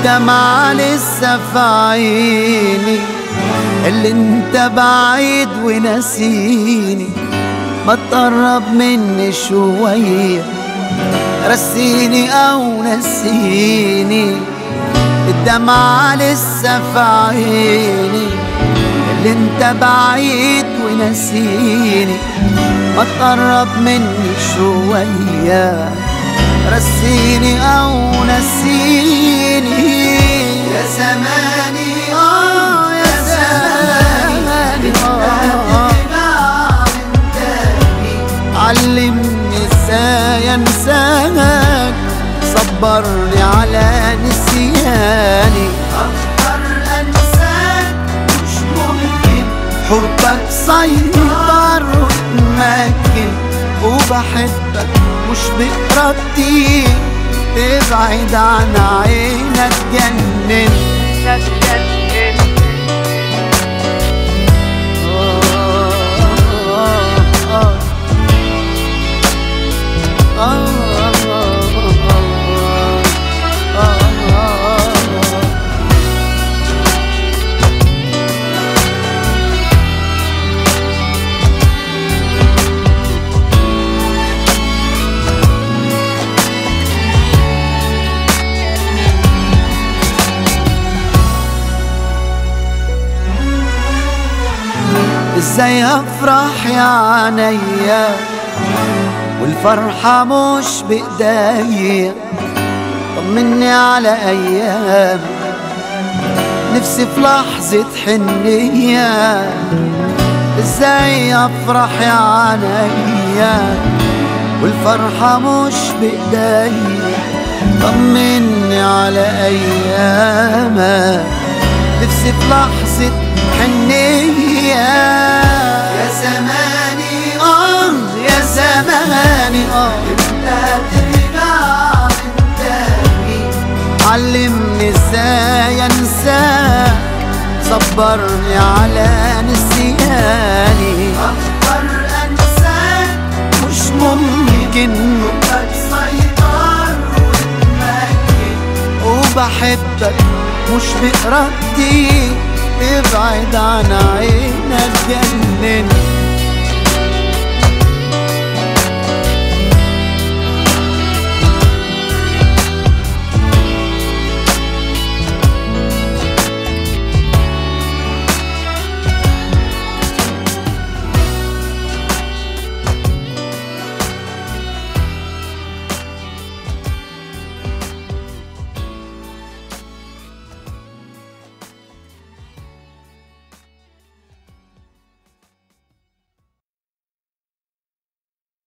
الدمعة لسه في عيني اللي انت بعيد ونسيني ما تقرب مني شوية رسيني او نسيني الدمعة لسه في عيني اللي انت بعيد ونسيني ما تقرب مني شوية رسيني او نسيني يا زماني آه يا زماني آه علمني ازاي انساك صبرني على نسياني أقدر أنساك مش ممكن حبك سيطر وتمكن وبحبك مش بإرادتي تبعد عن عينك جنن ازاي افرح يا عينيا والفرحة مش بإيديا طمني على أيام نفسي في لحظة حنية ازاي افرح يا عينيا والفرحة مش بإيديا طمني على أيامك نفسي في لحظة حنية يا زماني آه يا زماني آه لا ترجع من تاني علمني ازاي انساك صبرني على نسياني أقدر أنساك مش ممكن حبك سيطر وتمكن وبحبك مش بإرادتي ابعد عن عينك جنن